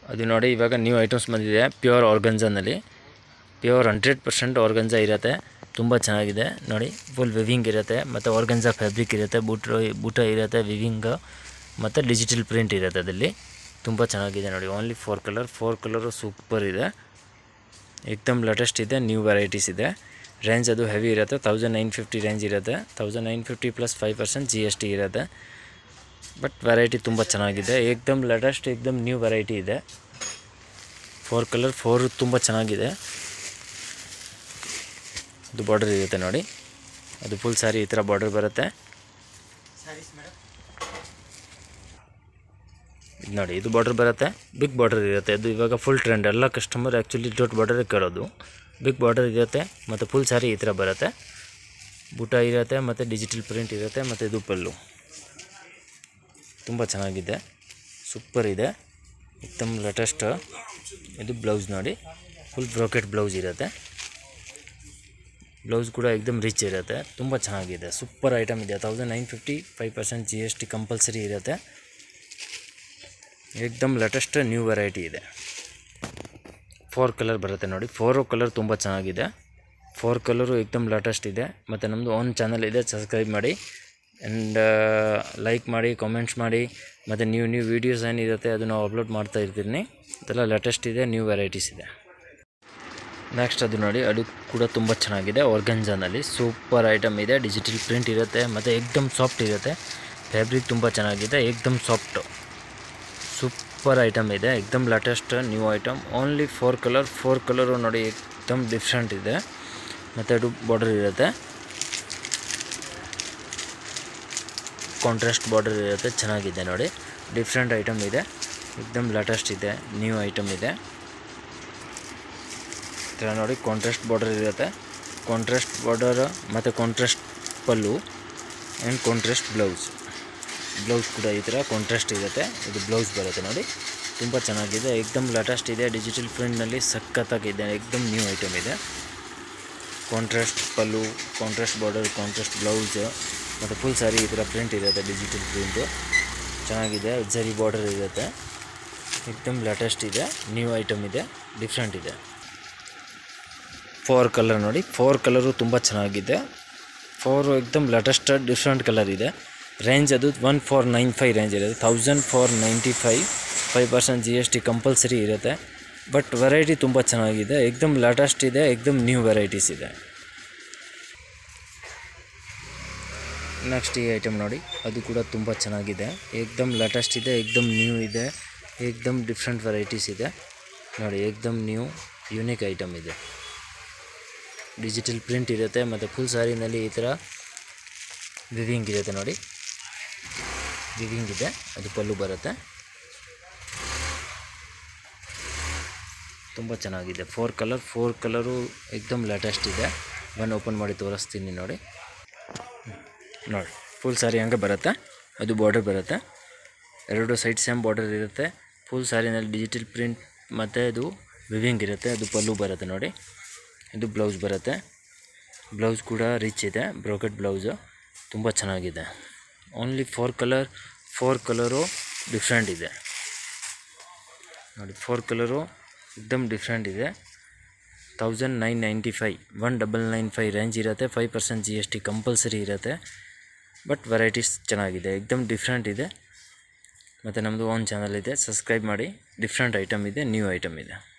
ಅದು ನೋಡಿ ಇವಾಗ ನ್ಯೂ ಐಟಮ್ಸ್ ಬಂದಿದೆ ಪ್ಯೂರ್ ಆರ್ಗನ್ಜಾನಲ್ಲಿ ಪ್ಯೂರ್ ಹಂಡ್ರೆಡ್ ಪರ್ಸೆಂಟ್ ಆರ್ಗನ್ಜಾ ಇರುತ್ತೆ ತುಂಬ ಚೆನ್ನಾಗಿದೆ ನೋಡಿ ಫುಲ್ ವಿವಿಂಗ್ ಇರುತ್ತೆ ಮತ್ತು ಆರ್ಗನ್ಜಾ ಫ್ಯಾಬ್ರಿಕ್ ಇರುತ್ತೆ ಬೂಟ್ ಬೂಟ ಇರುತ್ತೆ ವಿವಿಂಗ್ ಮತ್ತು ಡಿಜಿಟಲ್ ಪ್ರಿಂಟ್ ಇರುತ್ತೆ ಅದರಲ್ಲಿ ತುಂಬ ಚೆನ್ನಾಗಿದೆ ನೋಡಿ only four colour four colour super ಇದೆ ಏಕ್ದಮ್ ಲೇಟೆಸ್ಟ್ ಇದೆ ನ್ಯೂ ವೆರೈಟೀಸ್ ಇದೆ ರೇಂಜ್ ಅದು ಹೆವಿ ಇರುತ್ತೆ ತೌಸಂಡ್ ನೈನ್ ಫಿಫ್ಟಿ ರೇಂಜ್ ಇರುತ್ತೆ thousand nine fifty plus five percent G S T ಇರುತ್ತೆ ಬಟ್ ವೆರೈಟಿ ತುಂಬ ಚೆನ್ನಾಗಿದೆ ಏಕ್ದಮ್ ಲೇಟೆಸ್ಟ್ ಏಕ್ದಮ್ ನ್ಯೂ ವೆರೈಟಿ ಇದೆ ಫೋರ್ ಕಲರ್ ಫೋರ್ ತುಂಬ ಚೆನ್ನಾಗಿದೆ ಇದು ಬಾರ್ಡರ್ ಇರುತ್ತೆ ನೋಡಿ ಅದು ಫುಲ್ ಸ್ಯಾರಿ ಈ ಥರ ಬಾರ್ಡರ್ ಬರುತ್ತೆ ಇದು ನೋಡಿ ಇದು ಬಾರ್ಡರ್ ಬರುತ್ತೆ ಬಿಗ್ ಬಾರ್ಡರ್ ಇರುತ್ತೆ ಇದು ಇವಾಗ ಫುಲ್ ಟ್ರೆಂಡ್ ಎಲ್ಲ ಕಸ್ಟಮರ್ ಆ್ಯಕ್ಚುಲಿ ದೊಡ್ಡ ಬಾರ್ಡರೇ ಕೇಳೋದು ಬಿಗ್ ಬಾರ್ಡರ್ ಇರುತ್ತೆ ಮತ್ತು ಫುಲ್ ಸ್ಯಾರಿ ಈ ಥರ ಬರುತ್ತೆ ಬೂಟ ಇರುತ್ತೆ ಮತ್ತು ಡಿಜಿಟಲ್ ಪ್ರಿಂಟ್ ಇರುತ್ತೆ ಮತ್ತು ಇದು ಪಲ್ಲು ತುಂಬ ಚೆನ್ನಾಗಿದೆ ಸೂಪರ್ ಇದೆ ಏಕ್ದಮ್ ಲೇಟೆಸ್ಟ್ ಇದು ಬ್ಲೌಸ್ ನೋಡಿ ಫುಲ್ ಬ್ರೋಕೆಟ್ ಬ್ಲೌಸ್ ಇರುತ್ತೆ ಬ್ಲೌಸ್ ಕೂಡ ಏಕ್ದಮ್ ರಿಚ್ ಇರುತ್ತೆ ತುಂಬ ಚೆನ್ನಾಗಿದೆ ಸೂಪರ್ ಐಟಮ್ ಇದೆ thousand nine fifty five percent G S T compulsory ಇರುತ್ತೆ ಏಕ್ದಮ್ ಲೇಟೆಸ್ಟ್ ನ್ಯೂ ವೆರೈಟಿ ಇದೆ ಫೋರ್ ಕಲರ್ ಬರುತ್ತೆ ನೋಡಿ ಫೋರು ಕಲರ್ ತುಂಬ ಚೆನ್ನಾಗಿದೆ ಫೋರ್ ಕಲರು ಏಕ್ದಮ್ ಲೇಟೆಸ್ಟ್ ಇದೆ ಮತ್ತು ನಮ್ಮದು ಓನ್ ಚಾನಲ್ ಇದೆ ಸಬ್ಸ್ಕ್ರೈಬ್ ಮಾಡಿ ಆ್ಯಂಡ್ ಲೈಕ್ ಮಾಡಿ ಕಾಮೆಂಟ್ಸ್ ಮಾಡಿ ಮತ್ತು ನ್ಯೂ ನ್ಯೂ ವೀಡಿಯೋಸ್ ಏನಿರುತ್ತೆ ಅದು ನಾವು ಅಪ್ಲೋಡ್ ಮಾಡ್ತಾ ಇರ್ತೀನಿ ಅದೆಲ್ಲ ಲೇಟೆಸ್ಟ್ ಇದೆ ನ್ಯೂ ವೆರೈಟೀಸ್ ಇದೆ ನೆಕ್ಸ್ಟ್ ಅದು ನೋಡಿ ಅದು ಕೂಡ ತುಂಬ ಚೆನ್ನಾಗಿದೆ ಆರ್ಗನ್ಜಾನಲ್ಲಿ ಸೂಪರ್ ಐಟಮ್ ಇದೆ ಡಿಜಿಟಲ್ ಪ್ರಿಂಟ್ ಇರುತ್ತೆ ಮತ್ತು ಏಕ್ದಮ್ ಸಾಫ್ಟ್ ಇರುತ್ತೆ ಫ್ಯಾಬ್ರಿಕ್ ತುಂಬ ಚೆನ್ನಾಗಿದೆ ಏಕ್ದಮ್ ಸಾಫ್ಟು ಸೂಪರ್ ಐಟಮ್ ಇದೆ ಏಕ್ದಮ್ latest new item only four colour four colour ನೋಡಿ ಏಕ್ದಮ್ ಡಿಫ್ರೆಂಟ್ ಇದೆ ಮತ್ತು ಅದು ಬಾರ್ಡರ್ ಇರುತ್ತೆ ಕಾಂಟ್ರಾಸ್ಟ್ ಬಾರ್ಡರ್ ಇರುತ್ತೆ ಚೆನ್ನಾಗಿದೆ ನೋಡಿ ಡಿಫ್ರೆಂಟ್ ಐಟಮ್ ಇದೆ ಏಕ್ದಮ್ ಲೇಟೆಸ್ಟ್ ಇದೆ ನ್ಯೂ ಐಟಮ್ ಇದೆ ಈ ಥರ ನೋಡಿ ಕಾಂಟ್ರಾಸ್ಟ್ ಬಾರ್ಡರ್ ಇರುತ್ತೆ ಕಾಂಟ್ರಾಸ್ಟ್ ಬಾರ್ಡರ್ ಮತ್ತು contrast pallu and contrast blouse blouse ಕೂಡ ಈ ಥರ ಕಾಂಟ್ರಾಸ್ಟ್ ಇರುತ್ತೆ ಇದು ಬ್ಲೌಸ್ ಬರುತ್ತೆ ನೋಡಿ ತುಂಬ ಚೆನ್ನಾಗಿದೆ ಏಕ್ದಮ್ ಲೇಟೆಸ್ಟ್ ಇದೆ ಡಿಜಿಟಲ್ ಪ್ರಿಂಟ್ನಲ್ಲಿ ಸಖತ್ತಾಗಿದೆ ಏಕ್ದಮ್ ನ್ಯೂ ಐಟಮ್ ಇದೆ contrast pallu contrast border contrast blouse ಮತ್ತು ಫುಲ್ ಸ್ಯಾರಿ ಈ ಥರ ಪ್ರಿಂಟ್ ಇರುತ್ತೆ ಡಿಜಿಟಲ್ ಪ್ರಿಂಟು ಚೆನ್ನಾಗಿದೆ ಜರಿ ಬಾರ್ಡರ್ ಇರುತ್ತೆ ಏಕ್ದಮ್ ಲೇಟೆಸ್ಟ್ ಇದೆ ನ್ಯೂ ಐಟಮ್ ಇದೆ ಡಿಫ್ರೆಂಟ್ ಇದೆ ಫೋರ್ ಕಲರ್ ನೋಡಿ ಫೋರ್ ಕಲರು ತುಂಬ ಚೆನ್ನಾಗಿದೆ ಫೋರು ಏಕ್ದಮ್ ಲೇಟೆಸ್ಟ್ ಡಿಫ್ರೆಂಟ್ ಕಲರ್ ಇದೆ ರೇಂಜ್ ಅದು one four nine five range ಇರುತ್ತೆ thousand four ninety five five percent G S T compulsory ಇರುತ್ತೆ ಬಟ್ ವೆರೈಟಿ ತುಂಬ ಚೆನ್ನಾಗಿದೆ ಏಕ್ದಮ್ ಲೇಟೆಸ್ಟ್ ಇದೆ ಏಕ್ದಮ್ ನ್ಯೂ ವೆರೈಟೀಸ್ ಇದೆ ನೆಕ್ಸ್ಟ್ ಈ ಐಟಮ್ ನೋಡಿ ಅದು ಕೂಡ ತುಂಬ ಚೆನ್ನಾಗಿದೆ ಏಕ್ದಮ್ ಲೇಟೆಸ್ಟ್ ಇದೆ ಏಕ್ದಮ್ ನ್ಯೂ ಇದೆ ಏಕ್ದಮ್ ಡಿಫ್ರೆಂಟ್ ವೆರೈಟೀಸ್ ಇದೆ ನೋಡಿ ಏಕ್ದಮ್ ನ್ಯೂ ಯುನೀಕ್ ಐಟಮ್ ಇದೆ ಡಿಜಿಟಲ್ ಪ್ರಿಂಟ್ ಇರುತ್ತೆ ಮತ್ತು ಫುಲ್ ಸ್ಯಾರಿನಲ್ಲಿ ಈ ಥರ ವಿವಿಂಗ್ ಇರುತ್ತೆ ನೋಡಿ ವಿವಿಂಗ್ ಇದೆ ಅದು ಪಲ್ಲು ಬರುತ್ತೆ ತುಂಬ ಚೆನ್ನಾಗಿದೆ ಫೋರ್ ಕಲರ್ ಫೋರ್ ಕಲರು ಏಕ್ದಮ್ ಲೇಟೆಸ್ಟ್ ಇದೆ ಬನ್ ಓಪನ್ ಮಾಡಿ ತೋರಿಸ್ತೀನಿ ನೋಡಿ ನೋಡಿ ಫುಲ್ ಸ್ಯಾರಿ ಹಂಗೆ ಬರುತ್ತೆ ಅದು ಬಾರ್ಡರ್ ಬರುತ್ತೆ ಎರಡು ಸೈಡ್ ಸೇಮ್ ಬಾರ್ಡರ್ ಇರುತ್ತೆ ಫುಲ್ ಸ್ಯಾರಿನಲ್ಲಿ ಡಿಜಿಟಲ್ ಪ್ರಿಂಟ್ ಮತ್ತು ಅದು ವಿವಿಂಗ್ ಇರುತ್ತೆ ಅದು ಪಲ್ಲು ಬರುತ್ತೆ ನೋಡಿ ಇದು ಬ್ಲೌಸ್ ಬರುತ್ತೆ ಬ್ಲೌಸ್ ಕೂಡ ರಿಚ್ ಇದೆ ಬ್ರೋಕೆಟ್ ಬ್ಲೌಸು ತುಂಬ ಚೆನ್ನಾಗಿದೆ only four colour four colour different ಇದೆ ನೋಡಿ ಫೋರ್ ಕಲರು ಎಕ್ದಮ್ ಡಿಫ್ರೆಂಟ್ ಇದೆ thousand nine ninety five one double nine five range ಇರುತ್ತೆ five percent G S T compulsory ಇರುತ್ತೆ ಬಟ್ ವೆರೈಟೀಸ್ ಚೆನ್ನಾಗಿದೆ ಎಕ್ದಮ್ ಡಿಫ್ರೆಂಟ್ ಇದೆ ಮತ್ತು ನಮ್ಮದು ಓನ್ ಚಾನಲ್ ಇದೆ ಸಬ್ಸ್ಕ್ರೈಬ್ ಮಾಡಿ ಡಿಫ್ರೆಂಟ್ ಐಟಮ್ ಇದೆ ನ್ಯೂ ಐಟಮ್ ಇದೆ